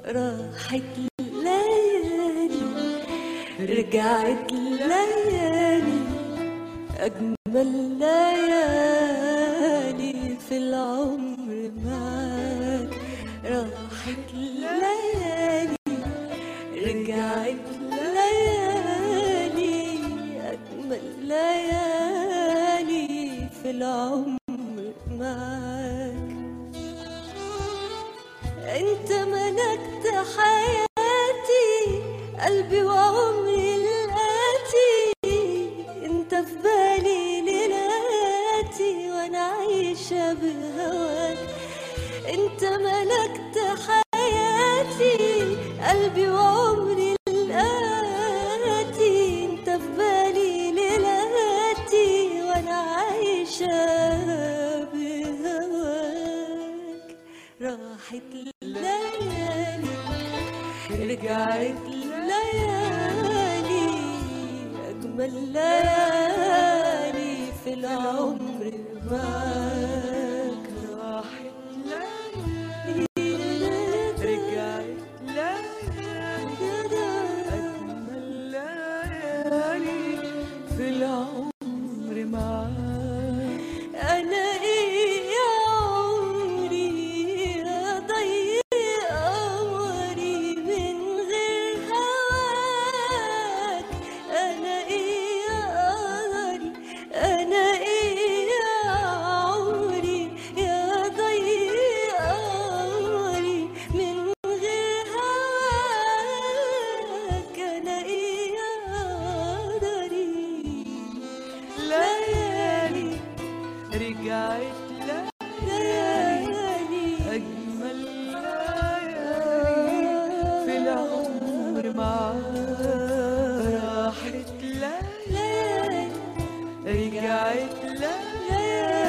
راحت ليالي رجعت ليالي أجمل ليالي في العمر معاك راحت ليالي رجعت ليالي أجمل ليالي في العمر معاك انت ملكت حياتي قلبي وعمري الآتي انت في بالي ليلاتي وانا عايشة بهواك انت ملكت حياتي قلبي وعمري الآتي انت في بالي ليلاتي وانا عايشة بهواك راحت الليالي رجعت الليالي أجمل ليالي في العمر معاك راحت ليالي رجعت ليالي أجمل ليالي في العمر معاك أنا إيه يا عمري أضيع عمري من غير هواك أنا إيه يا قمري أنا إيه يا عمري يا ضيع عمري من غير هواك أنا إيه يا قدري ليالي رجعت ليالي أجمل ليالي في العمر معاك راحت ليالي رجعت ليالي